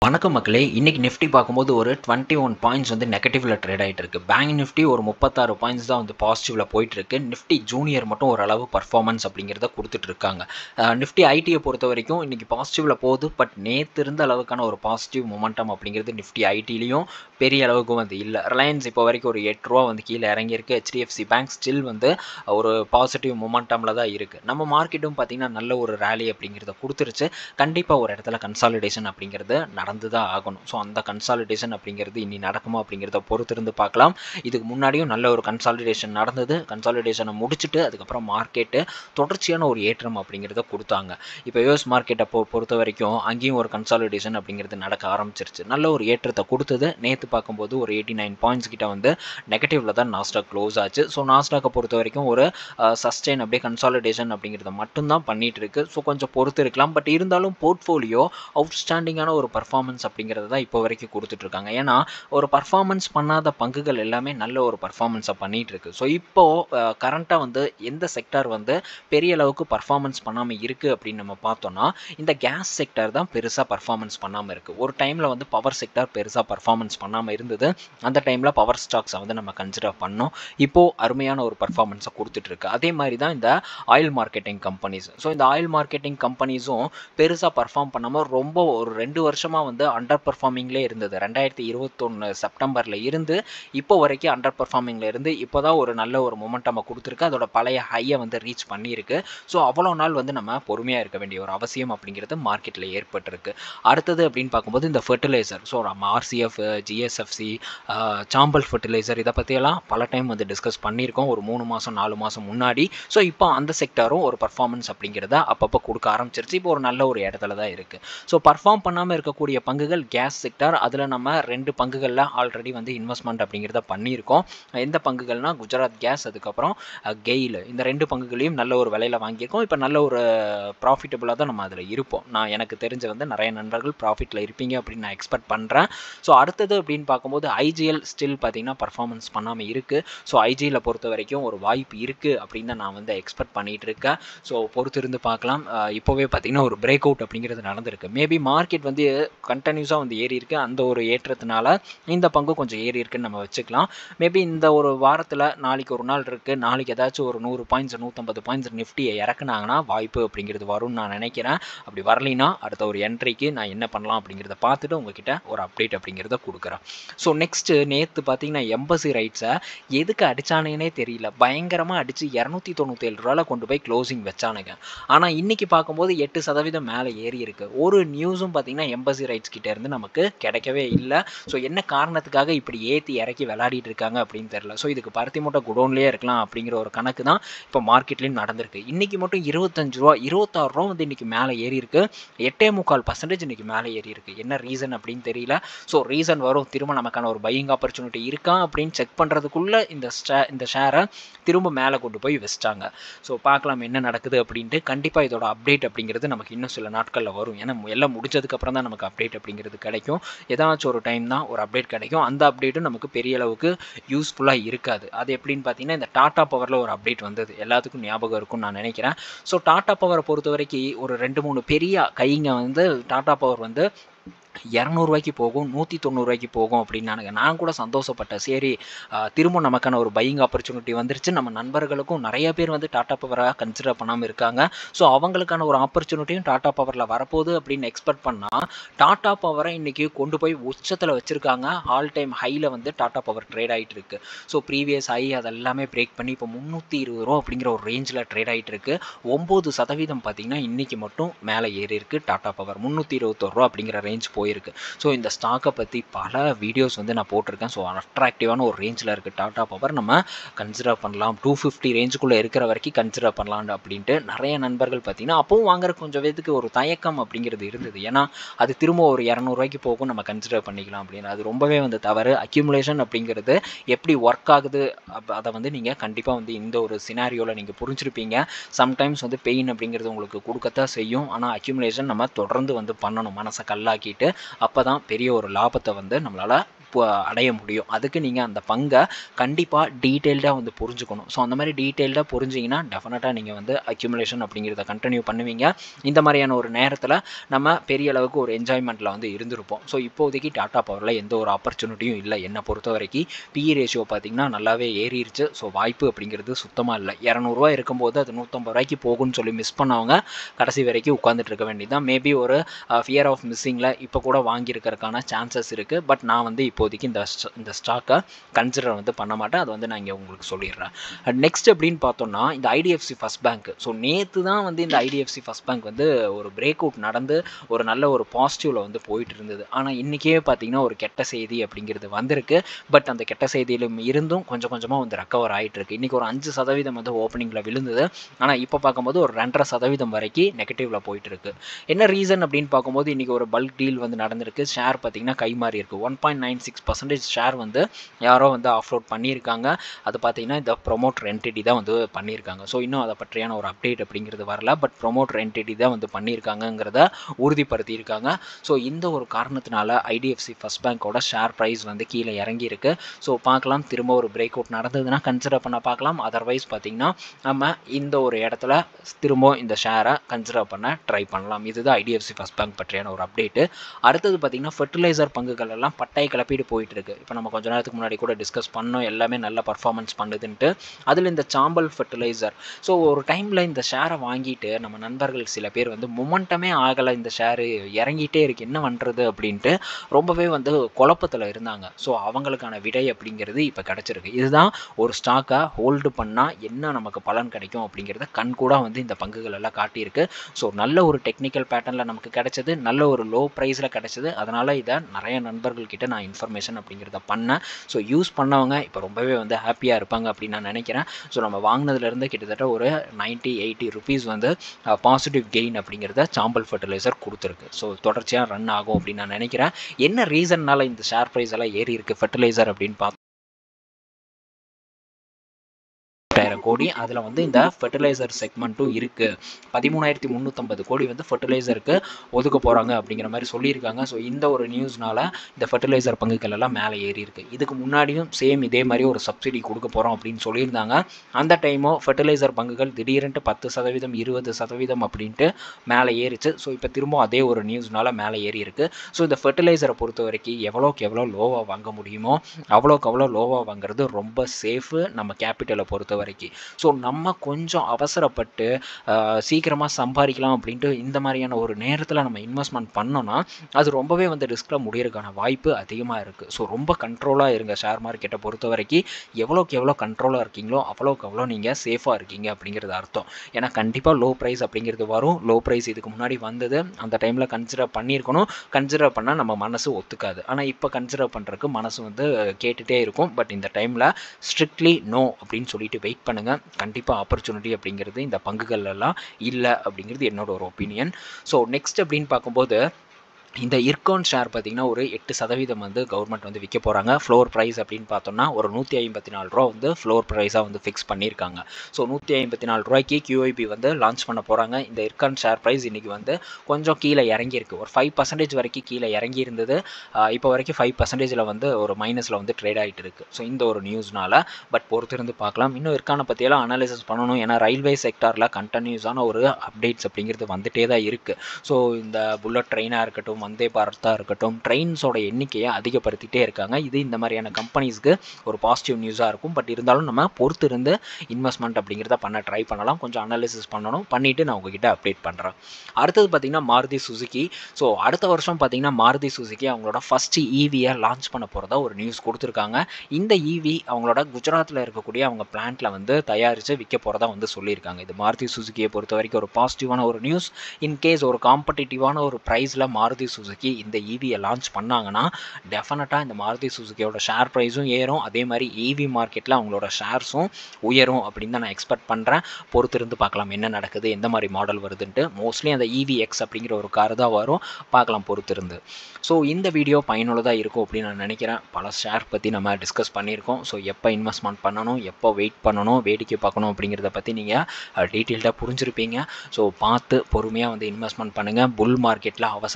வணக்கம் மக்களே இன்னைக்கு நிஃப்டி பார்க்கும்போது ஒரு டுவெண்ட்டி ஒன் பாயிண்ட்ஸ் வந்து நெகட்டிவ்ல ட்ரேட் ஆகிட்டு இருக்கு பேங்க் நிஃப்டி ஒரு முப்பத்தாறு பாயிண்ட்ஸ் தான் வந்து பாசிட்டிவ்ல போயிட்டு இருக்கு நிஃப்டி ஜூனியர் மட்டும் ஓரளவு பர்ஃபார்மன்ஸ் அப்படிங்கிறத கொடுத்துட்டு இருக்காங்க நிஃப்டி ஐடியை பொறுத்த வரைக்கும் இன்னைக்கு பாசிட்டிவ்ல போகுது பட் நேற்று இருந்த அளவுக்கான ஒரு பாசிட்டிவ் மொமெண்டம் அப்படிங்கிறது நிஃப்டி ஐடிலையும் பெரிய அளவுக்கு வந்து இல்லை ரிலையன்ஸ் இப்போ வரைக்கும் ஒரு எட்டு ரூபா வந்து கீழே இறங்கியிருக்கு ஹெச்டிஎஃப்சி பேங்க் ஸ்டில் வந்து ஒரு பாசிட்டிவ் மொமெண்டமில் தான் இருக்குது நம்ம மார்க்கெட்டும் பார்த்தீங்கன்னா நல்ல ஒரு ரேலி அப்படிங்கிறத கொடுத்துருச்சு கண்டிப்பாக ஒரு இடத்துல கன்சாலிடேஷன் அப்படிங்கிறது நடந்து தான் ஆகணும் ஸோ அந்த கன்சாலிடேஷன் அப்படிங்கிறது இனி நடக்குமா அப்படிங்கிறத பொறுத்திருந்து பார்க்கலாம் இதுக்கு முன்னாடியும் நல்ல ஒரு கன்சாலிடேஷன் நடந்தது கன்சாலிடேஷனை முடிச்சுட்டு அதுக்கப்புறம் மார்க்கெட்டு தொடர்ச்சியான ஒரு ஏற்றம் அப்படிங்கிறத கொடுத்தாங்க இப்போ யூஎஸ் மார்க்கெட்டை பொ பொறுத்த வரைக்கும் அங்கேயும் ஒரு கன்சாலிடேஷன் அப்படிங்கிறது நடக்க ஆரம்பிச்சிருச்சு நல்ல ஒரு ஏற்றத்தை கொடுத்தது நேற்று பார்க்கும்போது ஒரு எயிட்டி நைன் பாயிண்ட்ஸ் கிட்ட வந்து நெகட்டிவ்ல தான் நாஸ்டாக் க்ளோஸ் ஆச்சு ஸோ நாஸ்டாக்கை பொறுத்த வரைக்கும் ஒரு சஸ்டெயின் அப்படியே கன்சாலிடேஷன் அப்படிங்கிறத மட்டும்தான் பண்ணிட்டு இருக்கு ஸோ கொஞ்சம் பொறுத்து இருக்கலாம் பட் இருந்தாலும் போர்ட்ஃபோலியோ அவுட்ஸ்டாண்டிங்கான ஒரு பர்ஃபார்மன்ஸ் அப்படிங்கிறது தான் இப்போ வரைக்கும் கொடுத்துட்டு இருக்காங்க ஏன்னா ஒரு பர்ஃபார்மன்ஸ் பண்ணாத பங்குகள் எல்லாமே நல்ல ஒரு பர்ஃபார்மன்ஸை பண்ணிட்டு இருக்கு ஸோ இப்போ கரண்ட்டாக வந்து எந்த செக்டார் வந்து பெரிய அளவுக்கு பர்ஃபார்மன்ஸ் பண்ணாமல் இருக்கு அப்படின்னு நம்ம பார்த்தோம்னா இந்த கேஸ் செக்டார் தான் பெருசாக பர்ஃபார்மன்ஸ் பண்ணாமல் இருக்கு ஒரு டைமில் வந்து பவர் செக்டார் பெருசாக பர்ஃபார்மன்ஸ் பண்ணாமல் இருந்தது அந்த டைமில் பவர் ஸ்டாக்ஸை வந்து நம்ம கன்சிடர் பண்ணோம் இப்போ அருமையான ஒரு பர்ஃபார்மன்ஸை கொடுத்துட்டு இருக்கு அதே மாதிரி தான் இந்த ஆயில் மார்க்கெட்டிங் கம்பெனிஸ் ஸோ இந்த ஆயில் மார்க்கெட்டிங் கம்பெனிஸும் பெருசாக பர்ஃபார்ம் பண்ணாமல் ரொம்ப ஒரு ரெண்டு வருஷமாக வந்து அண்டர் பர்ஃபார்மிங்லேயே இருந்தது ரெண்டாயிரத்தி இருபத்தொன்று செப்டம்பரில் இருந்து இப்போ வரைக்கும் அண்டர் பர்ஃபார்மிங்கில் இருந்து இப்போ தான் ஒரு நல்ல ஒரு மொமெண்டமை கொடுத்துருக்கு அதோட பழைய ஹையை வந்து ரீச் பண்ணியிருக்கு ஸோ அவ்வளோ நாள் வந்து நம்ம பொறுமையாக இருக்க வேண்டிய ஒரு அவசியம் அப்படிங்கிறது மார்க்கெட்டில் ஏற்பட்டிருக்கு அடுத்தது அப்படின்னு பார்க்கும்போது இந்த ஃபெர்டிலைசர் ஸோ நம்ம ஆர்சிஎஃப் ஜிஎஸ்எஃப்சி சாம்பல் ஃபெர்டிலைசர் இதை பற்றியெல்லாம் பல டைம் வந்து டிஸ்கஸ் பண்ணியிருக்கோம் ஒரு மூணு மாதம் நாலு மாதம் முன்னாடி ஸோ இப்போ அந்த செக்டாரும் ஒரு பர்ஃபார்மன்ஸ் அப்படிங்கிறத அப்பப்போ கொடுக்க ஆரம்பிச்சிருச்சு இப்போ ஒரு நல்ல ஒரு இடத்துல தான் இருக்குது ஸோ பர்ஃபார்ம் பண்ணாமல் இருக்கக்கூடிய பங்குகள் கேஸ் செக்டார் அதில் நம்ம ரெண்டு பங்குகளில் ஆல்ரெடி வந்து இன்வெஸ்ட்மெண்ட் அப்படிங்கிறத பண்ணியிருக்கோம் எந்த பங்குகள்னால் குஜராத் கேஸ் அதுக்கப்புறம் கெயில் இந்த ரெண்டு பங்குகளையும் நல்ல ஒரு விலையில் வாங்கியிருக்கோம் இப்போ நல்ல ஒரு ப்ராஃபிட்டபுளாக தான் நம்ம அதில் இருப்போம் நான் எனக்கு தெரிஞ்ச வந்து நிறைய நண்பர்கள் ப்ராஃபிட்டில் இருப்பீங்க அப்படின்னு நான் எக்ஸ்பெக்ட் பண்ணுறேன் ஸோ அடுத்தது அப்படின்னு பார்க்கும்போது ஐஜிஎல் ஸ்டில் பார்த்தீங்கன்னா பர்ஃபார்மன்ஸ் பண்ணாமல் இருக்குது ஸோ ஐஜியில் பொறுத்த வரைக்கும் ஒரு வாய்ப்பு இருக்குது அப்படின்னு தான் நான் வந்து எக்ஸ்பெக்ட் பண்ணிகிட்டு இருக்கேன் ஸோ பொறுத்திருந்து பார்க்கலாம் இப்போவே பார்த்தீங்கன்னா ஒரு பிரேக் அவுட் அப்படிங்கிறது நடந்திருக்கு மேபி மார்க்கெட் வந்து கண்டினியூஸாக வந்து ஏறி இருக்கு அந்த ஒரு ஏற்றத்தினால இந்த பங்கு கொஞ்சம் ஏறி இருக்குன்னு நம்ம வச்சுக்கலாம் மேபி இந்த ஒரு வாரத்தில் நாளைக்கு ஒரு நாள் இருக்குது நாளைக்கு ஏதாச்சும் ஒரு நூறு பாயிண்ட்ஸ் நூற்றம்பது பாயிண்ட்ஸ் நிஃப்டியை இறக்குனாங்கன்னா வாய்ப்பு அப்படிங்கிறது வரும்னு நான் நினைக்கிறேன் அப்படி வரலைன்னா அடுத்த ஒரு என்ட்ரிக்கு நான் என்ன பண்ணலாம் அப்படிங்கிறத பார்த்துட்டு உங்ககிட்ட ஒரு அப்டேட் அப்படிங்கிறத கொடுக்குறேன் ஸோ நெக்ஸ்ட்டு நேற்று பார்த்தீங்கன்னா எம்பசி ரைட்ஸை எதுக்கு அடித்தானேனே தெரியல பயங்கரமாக அடித்து இரநூத்தி தொண்ணூற்றேழு ரூபாவில் கொண்டு போய் க்ளோசிங் வச்சானுங்க ஆனால் இன்றைக்கி பார்க்கும்போது எட்டு சதவீதம் மேலே ஏறி இருக்கு ஒரு நியூஸும் பார்த்தீங்கன்னா எம்பசி ரைட்ஸ் கிட்டே இருந்து நமக்கு கிடைக்கவே இல்லை ஸோ என்ன காரணத்துக்காக இப்படி ஏற்றி இறக்கி விளையாடிட்டு இருக்காங்க அப்படின்னு தெரில ஸோ இதுக்கு பருத்தி மூட்டை குடோன்லேயே இருக்கலாம் அப்படிங்கிற ஒரு கணக்கு தான் இப்போ மார்க்கெட்லேயும் நடந்திருக்கு இன்றைக்கி மட்டும் இருபத்தஞ்சு ரூபா இருபத்தாறு ரூபா வந்து இன்றைக்கி மேலே ஏறி இருக்கு எட்டே முக்கால் பர்சன்டேஜ் இன்றைக்கி மேலே ஏறி இருக்கு என்ன ரீசன் அப்படின்னு தெரியல ஸோ ரீசன் வரும் திரும்ப நமக்கான ஒரு பையிங் ஆப்பர்ச்சுனிட்டி இருக்கா அப்படின்னு செக் பண்ணுறதுக்குள்ளே இந்த ஸ்டே இந்த ஷேரை திரும்ப மேலே கொண்டு போய் வச்சிட்டாங்க ஸோ பார்க்கலாம் என்ன நடக்குது அப்படின்ட்டு கண்டிப்பாக இதோட அப்டேட் அப்படிங்கிறது நமக்கு இன்னும் சில நாட்களில் வரும் ஏன்னா எல்லாம் முடிச்சதுக்கப்புறம் தான் நமக்கு அப்டேட் அப்படிங்கிறது கிடைக்கும் ஏதாச்சும் ஒரு டைம் தான் ஒரு அப்டேட் கிடைக்கும் அந்த அப்டேட்டும் நமக்கு பெரிய அளவுக்கு யூஸ்ஃபுல்லாக இருக்காது அது எப்படின்னு பார்த்தீங்கன்னா இந்த டாட்டா பவரில் ஒரு அப்டேட் வந்தது எல்லாத்துக்கும் ஞாபகம் இருக்கும்னு நான் நினைக்கிறேன் ஸோ டாட்டா பவரை பொறுத்த வரைக்கும் ஒரு ரெண்டு மூணு பெரிய கைங்க வந்து டாட்டா பவர் வந்து இரநூறுவாய்க்கு போகும் நூற்றி தொண்ணூறுவாய்க்கு போகும் அப்படின்னு நான் கூட சந்தோஷப்பட்டேன் சரி திரும்ப நமக்கான ஒரு பையிங் ஆப்பர்ச்சுனிட்டி வந்துருச்சு நம்ம நண்பர்களுக்கும் நிறைய பேர் வந்து டாட்டா பவராக கன்சிடர் பண்ணாமல் இருக்காங்க ஸோ அவங்களுக்கான ஒரு ஆப்பர்ச்சுனிட்டியும் டாட்டா பவரில் வரப்போகுது அப்படின்னு எக்ஸ்பெக்ட் பண்ணால் டாட்டா பவரை இன்றைக்கி கொண்டு போய் உச்சத்தில் வச்சுருக்காங்க ஆல் டைம் ஹையில் வந்து டாட்டா பவர் ட்ரேட் ஆகிட்டு இருக்கு ஸோ ப்ரீவியஸ் ஹை அதெல்லாமே பிரேக் பண்ணி இப்போ முந்நூற்றி இருபது ரூபா அப்படிங்கிற ஒரு ரேஞ்சில் ட்ரேட் ஆகிட்டு இருக்கு ஒம்பது சதவீதம் பார்த்தீங்கன்னா இன்றைக்கி மட்டும் மேலே ஏறி இருக்கு டாட்டா பவர் முந்நூற்றி இருபத்தொரு ரூபா அப்படிங்கிற ரேஞ்ச் போயிருக்கு ஸோ இந்த ஸ்டாக்கை பற்றி பல வீடியோஸ் வந்து நான் போட்டிருக்கேன் ஸோ அட்ராக்டிவான ஒரு ரேஞ்சில் இருக்குது டாட்டா பவர் நம்ம கன்சிடர் பண்ணலாம் டூ ஃபிஃப்டி ரேஞ்சுக்குள்ளே இருக்கிற வரைக்கும் கன்சிடர் பண்ணலாம் அப்படின்ட்டு நிறைய நண்பர்கள் பார்த்தீங்கன்னா அப்பவும் வாங்குற கொஞ்சம் பேத்துக்கு ஒரு தயக்கம் அப்படிங்கிறது இருந்தது ஏன்னா அது திரும்ப ஒரு இரநூறுவாய்க்கு போகும் நம்ம கன்சிடர் பண்ணிக்கலாம் அப்படின்னு அது ரொம்பவே வந்து தவறு அக்யூமுலேஷன் அப்படிங்கிறது எப்படி ஒர்க் ஆகுது அதை வந்து நீங்கள் கண்டிப்பாக வந்து இந்த ஒரு சினாரியோவில் நீங்கள் புரிஞ்சிருப்பீங்க சம்டைம்ஸ் வந்து பெயின் அப்படிங்கிறது உங்களுக்கு கொடுக்கத்தான் செய்யும் ஆனால் அக்யூமுலேஷன் நம்ம தொடர்ந்து வந்து பண்ணணும் மனசை கல்லாக்கிட்டு அப்போ தான் பெரிய ஒரு லாபத்தை வந்து நம்மளால் அடைய முடியும் அதுக்கு நீங்கள் அந்த பங்கை கண்டிப்பாக டீட்டெயில்டாக வந்து புரிஞ்சுக்கணும் ஸோ அந்த மாதிரி டீட்டெயில்டாக புரிஞ்சிங்கன்னா டெஃபினட்டாக நீங்கள் வந்து அக்யூமுலேஷன் அப்படிங்கிறத கண்டினியூ பண்ணுவீங்க இந்த மாதிரியான ஒரு நேரத்தில் நம்ம பெரிய அளவுக்கு ஒரு என்ஜாய்மெண்ட்டில் வந்து இருந்திருப்போம் ஸோ இப்போதைக்கு டாட்டா பவரில் எந்த ஒரு ஆப்பர்ச்சுனிட்டியும் இல்லை என்னை பொறுத்த வரைக்கும் பிஇ ரேஷியோ பார்த்திங்கன்னா நல்லாவே ஏறிடுச்சு ஸோ வாய்ப்பு அப்படிங்கிறது சுத்தமாக இல்லை இரநூறுவா இருக்கும்போது அது நூற்றம்பது ரூபாய்க்கு போகும்னு சொல்லி மிஸ் பண்ணவங்க கடைசி வரைக்கும் உட்காந்துட்டு இருக்க வேண்டியதான் மேபி ஒரு ஃபியர் ஆஃப் மிஸ்ஸிங்கில் இப்போ கூட வாங்கியிருக்கிறதுக்கான சான்சஸ் இருக்குது பட் நான் வந்து இப்போதைக்கு இந்த இந்த ஸ்டாக்கை கன்சிடர் வந்து பண்ண மாட்டேன் அதை வந்து நான் இங்கே உங்களுக்கு சொல்லிடுறேன் நெக்ஸ்ட் அப்படின்னு பார்த்தோம்னா இந்த ஐடிஎஃப்சி ஃபஸ்ட் பேங்க் ஸோ நேற்று தான் வந்து இந்த ஐடிஎஃப்சி ஃபஸ்ட் பேங்க் வந்து ஒரு பிரேக் அவுட் நடந்து ஒரு நல்ல ஒரு பாசிட்டிவில் வந்து போயிட்டு இருந்தது ஆனால் இன்றைக்கே பார்த்தீங்கன்னா ஒரு கெட்ட செய்தி அப்படிங்கிறது வந்திருக்கு பட் அந்த கெட்ட செய்தியிலும் இருந்தும் கொஞ்சம் கொஞ்சமாக வந்து ரெக்கவர் ஆகிட்டு இருக்கு இன்றைக்கி ஒரு அஞ்சு சதவீதம் வந்து ஓப்பனிங்கில் விழுந்தது ஆனால் இப்போ பார்க்கும்போது ஒரு ரெண்டரை சதவீதம் வரைக்கும் நெகட்டிவில் போயிட்டு இருக்கு என்ன ரீசன் அப்படின்னு பார்க்கும்போது இன்றைக்கி ஒரு பல்க் டீல் வந்து நடந்திருக்கு ஷேர் பார்த்தீங்கன்னா கை மாறி இருக்குது one point nine six percentage share வந்து யாரோ வந்து ஆஃப்லோட் பண்ணியிருக்காங்க அது பார்த்தீங்கன்னா இந்த ப்ரொமோட்டர் என்டிட்டி தான் வந்து பண்ணியிருக்காங்க ஸோ இன்னும் அதை பற்றியான ஒரு அப்டேட் அப்படிங்கிறது வரல பட் ப்ரொமோட்டர் என்டிட்டி தான் வந்து பண்ணியிருக்காங்கங்கிறத உறுதிப்படுத்தியிருக்காங்க ஸோ இந்த ஒரு காரணத்தினால ஐடிஎஃப்சி ஃபஸ்ட் பேங்க்கோட ஷேர் ப்ரைஸ் வந்து கீழே இறங்கியிருக்கு ஸோ பார்க்கலாம் திரும்ப ஒரு பிரேக் அவுட் நடந்ததுன்னா கன்சிடர் பண்ண பார்க்கலாம் அதர்வைஸ் பார்த்தீங்கன்னா நம்ம இந்த ஒரு இடத்துல திரும்ப இந்த ஷேரை கன்சிடர் பண்ண ட்ரை பண்ணலாம் இதுதான் ஐடிஎஃப்சி ஃபஸ்ட் பேங்க் பற்றியான ஒரு அப்டேட்டு அடுத்தது பார்த்தீங்கன்னா ஃபெர்டிலைசர் பங்குகள் எல்லாம் பட்டாய் கிளப்பிட்டு போயிட்டு இருக்கு இப்போ நம்ம கொஞ்ச நேரத்துக்கு முன்னாடி கூட டிஸ்கஸ் பண்ணோம் எல்லாமே நல்ல பர்ஃபார்மன்ஸ் பண்ணுதுன்ட்டு அதில் இந்த சாம்பல் ஃபெர்டிலைசர் ஸோ ஒரு டைமில் இந்த ஷேரை வாங்கிட்டு நம்ம நண்பர்கள் சில பேர் வந்து மொமெண்டமே ஆகலை இந்த ஷேரு இறங்கிட்டே இருக்கு என்ன பண்ணுறது அப்படின்ட்டு ரொம்பவே வந்து குழப்பத்தில் இருந்தாங்க ஸோ அவங்களுக்கான விடை அப்படிங்கிறது இப்போ கிடச்சிருக்கு இதுதான் ஒரு ஸ்டாக்கை ஹோல்டு பண்ணால் என்ன நமக்கு பலன் கிடைக்கும் அப்படிங்கிறத கண் கூட வந்து இந்த பங்குகள் எல்லாம் காட்டியிருக்கு ஸோ நல்ல ஒரு டெக்னிக்கல் பேட்டர்னில் நமக்கு கிடைச்சது நல்ல ஒரு லோ ப்ரைஸில் கிடைச்சது அதனால் இதை நிறைய நண்பர்கள்கிட்ட நான் இன்ஃபர்மேஷன் அப்படிங்கிறத பண்ணேன் ஸோ யூஸ் பண்ணவங்க இப்போ ரொம்பவே வந்து ஹாப்பியாக இருப்பாங்க அப்படின்னு நான் நினைக்கிறேன் ஸோ நம்ம வாங்கினதுலேருந்து கிட்டத்தட்ட ஒரு நைன்ட்டி எயிட்டி ருபீஸ் வந்து பாசிட்டிவ் கெயின் அப்படிங்கிறத சாம்பல் ஃபர்டிலைசர் கொடுத்துருக்கு ஸோ தொடர்ச்சியாக ரன் ஆகும் அப்படின்னு நான் நினைக்கிறேன் என்ன ரீசன்னால இந்த ஷேர் ப்ரைஸ் எல்லாம் ஏறி இருக்குது ஃபர்டிலைசர் அப்படின்னு பார்த்து எட்டாயிரம் கோடி அதில் வந்து இந்த ஃபெர்டிலைசர் செக்மெண்ட்டும் இருக்குது பதிமூணாயிரத்தி முந்நூற்றம்பது கோடி வந்து ஃபெர்டிலைசருக்கு ஒதுக்க போகிறாங்க அப்படிங்கிற மாதிரி சொல்லியிருக்காங்க ஸோ இந்த ஒரு நியூஸ்னால இந்த ஃபெர்டிலைசர் பங்குகள் எல்லாம் மேலே ஏறி இருக்கு இதுக்கு முன்னாடியும் சேம் இதே மாதிரி ஒரு சப்சிடி கொடுக்க போகிறோம் அப்படின்னு சொல்லியிருந்தாங்க அந்த டைமும் ஃபெர்டிலைசர் பங்குகள் திடீரென்ட்டு பத்து சதவீதம் இருபது சதவீதம் அப்படின்ட்டு மேலே ஏறிச்சு ஸோ இப்போ திரும்ப அதே ஒரு நியூஸ்னால மேலே ஏறி இருக்கு ஸோ இந்த ஃபெர்டிலைசரை பொறுத்த வரைக்கும் எவ்வளோக்கு எவ்வளோ லோவாக வாங்க முடியுமோ அவ்வளோக்கு அவ்வளோ லோவாக வாங்குறது ரொம்ப சேஃபு நம்ம கேபிட்டலை பொறுத்த வரைக்கும் ஸோ நம்ம கொஞ்சம் அவசரப்பட்டு சீக்கிரமாக சம்பாதிக்கலாம் அப்படின்ட்டு இந்த மாதிரியான ஒரு நேரத்தில் நம்ம இன்வெஸ்ட்மெண்ட் பண்ணோன்னா அது ரொம்பவே வந்து ரிஸ்கில் முடியறதுக்கான வாய்ப்பு அதிகமாக இருக்குது ஸோ ரொம்ப கண்ட்ரோலாக இருங்க ஷேர் மார்க்கெட்டை பொறுத்த வரைக்கும் எவ்வளோக்கு எவ்வளோ கண்ட்ரோலாக இருக்கீங்களோ அவ்வளோக்கு அவ்வளோ நீங்கள் சேஃபாக இருக்கீங்க அப்படிங்கிறது அர்த்தம் ஏன்னா கண்டிப்பாக லோ ப்ரைஸ் அப்படிங்கிறது வரும் லோ ப்ரைஸ் இதுக்கு முன்னாடி வந்தது அந்த டைமில் கன்சிடர் பண்ணியிருக்கணும் கன்சிடர் பண்ணால் நம்ம மனசு ஒத்துக்காது ஆனால் இப்போ கன்சிடர் பண்ணுறதுக்கு மனசு வந்து கேட்டுகிட்டே இருக்கும் பட் இந்த டைமில் ஸ்ட்ரிக்ட்லி நோ அப்படின்னு சொல்லிட்டு வெயிட் பண்ணுங்கள் கண்டிப்பாக ஆப்பர்ச்சுனிட்டி அப்படிங்கிறது இந்த பங்குகள் எல்லாம் இல்லை அப்படிங்கிறது என்னோட ஒரு ஒப்பீனியன் ஸோ நெக்ஸ்ட் அப்படின்னு பார்க்கும்போது இந்த இர்கான் ஷேர் பார்த்திங்கன்னா ஒரு எட்டு சதவீதம் வந்து கவர்மெண்ட் வந்து விற்க போகிறாங்க ஃப்ளோர் ப்ரைஸ் அப்படின்னு பார்த்தோம்னா ஒரு நூற்றி ஐம்பத்தி நாலு ரூபா வந்து ஃப்ளோர் ப்ரைஸாக வந்து ஃபிக்ஸ் பண்ணியிருக்காங்க ஸோ நூற்றி ஐம்பத்தி நாலு ரூபாய்க்கு கியூஐபி வந்து லான்ச் பண்ண போகிறாங்க இந்த இர்கான் ஷேர் ப்ரைஸ் இன்றைக்கி வந்து கொஞ்சம் கீழே இறங்கியிருக்கு ஒரு ஃபைவ் பர்சன்டேஜ் வரைக்கும் கீழே இறங்கி இருந்தது இப்போ வரைக்கும் ஃபைவ் பர்சன்டேஜில் வந்து ஒரு மைனஸில் வந்து ட்ரேட் ஆகிட்டு இருக்குது ஸோ இந்த ஒரு நியூஸ்னால பட் பொறுத்திருந்து பார்க்கலாம் இன்னும் இர்கானை பற்றியெல்லாம் அனாலிசிஸ் பண்ணணும் ஏன்னா ரயில்வே செக்டாரில் கண்டினியூஸான ஒரு அப்டேட்ஸ் அப்படிங்கிறது வந்துட்டே தான் இருக்குது ஸோ இந்த புல்லட் ட்ரெயினாக இருக்கட்டும் வந்தே பாரத்தாக இருக்கட்டும் ட்ரெயின்ஸோட எண்ணிக்கையை அதிகப்படுத்திட்டே இருக்காங்க இது இந்த மாதிரியான கம்பெனிஸ்க்கு ஒரு பாசிட்டிவ் நியூஸாக இருக்கும் பட் இருந்தாலும் நம்ம பொறுத்து இருந்து இன்வெஸ்ட்மெண்ட் அப்படிங்கிறத பண்ண ட்ரை பண்ணலாம் கொஞ்சம் அனாலிசிஸ் பண்ணணும் பண்ணிவிட்டு நான் உங்ககிட்ட அப்டேட் பண்ணுறேன் அடுத்தது பார்த்திங்கன்னா மாருதி சுசுகி ஸோ அடுத்த வருஷம் பார்த்திங்கன்னா மாருதி சுசுகி அவங்களோட ஃபஸ்ட்டு ஈவியை லான்ச் பண்ண போகிறதா ஒரு நியூஸ் கொடுத்துருக்காங்க இந்த ஈவி அவங்களோட குஜராத்தில் இருக்கக்கூடிய அவங்க பிளான்ட்டில் வந்து தயாரித்து விற்க போகிறதா வந்து சொல்லியிருக்காங்க இது மாருதி சுசுகியை பொறுத்த வரைக்கும் ஒரு பாசிட்டிவான ஒரு நியூஸ் இன்கேஸ் ஒரு காம்படிட்டிவான ஒரு ப்ரைஸில் மாருதி சுசுகி இந்த ஈவியை லான்ச் பண்ணாங்கன்னா டெஃபினட்டாக இந்த மாருதி சுசுகியோட ஷேர் ப்ரைஸும் ஏறும் அதே மாதிரி ஈவி மார்க்கெட்டில் அவங்களோட ஷேர்ஸும் உயரும் அப்படின்னு தான் நான் எக்ஸ்பெக்ட் பண்ணுறேன் பொறுத்திருந்து பார்க்கலாம் என்ன நடக்குது எந்த மாதிரி மாடல் வருதுன்ட்டு மோஸ்ட்லி அந்த ஈவி எக்ஸ் அப்படிங்கிற ஒரு கார் தான் வரும் பார்க்கலாம் பொறுத்திருந்து ஸோ இந்த வீடியோ பயனுள்ளதாக இருக்கும் அப்படின்னு நான் நினைக்கிறேன் பல ஷேர் பற்றி நம்ம டிஸ்கஸ் பண்ணியிருக்கோம் ஸோ எப்போ இன்வெஸ்ட்மெண்ட் பண்ணணும் எப்போ வெயிட் பண்ணணும் வேடிக்கை பார்க்கணும் அப்படிங்கிறத பற்றி நீங்கள் டீட்டெயில்டாக புரிஞ்சிருப்பீங்க ஸோ பார்த்து பொறுமையாக வந்து இன்வெஸ்ட்மெண்ட் பண்ணுங்கள் புல் மார்க்கெட்டில் அவசரப்பட்டு இன்வெஸ்ட்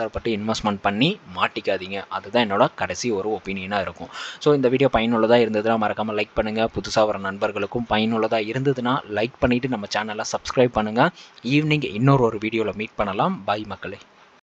இன்வெஸ்ட்மெண்ட் பண்ணி மாட்டிக்காதீங்க அதுதான் என்னோட கடைசி ஒரு ஒப்பீனியனாக இருக்கும் ஸோ இந்த வீடியோ பயனுள்ளதாக இருந்ததுன்னா மறக்காமல் லைக் பண்ணுங்கள் புதுசாக வர நண்பர்களுக்கும் பயனுள்ளதாக இருந்ததுன்னா லைக் பண்ணிவிட்டு நம்ம சேனலை சப்ஸ்கிரைப் பண்ணுங்கள் ஈவினிங் இன்னொரு ஒரு வீடியோவில் மீட் பண்ணலாம் பாய் மக்களே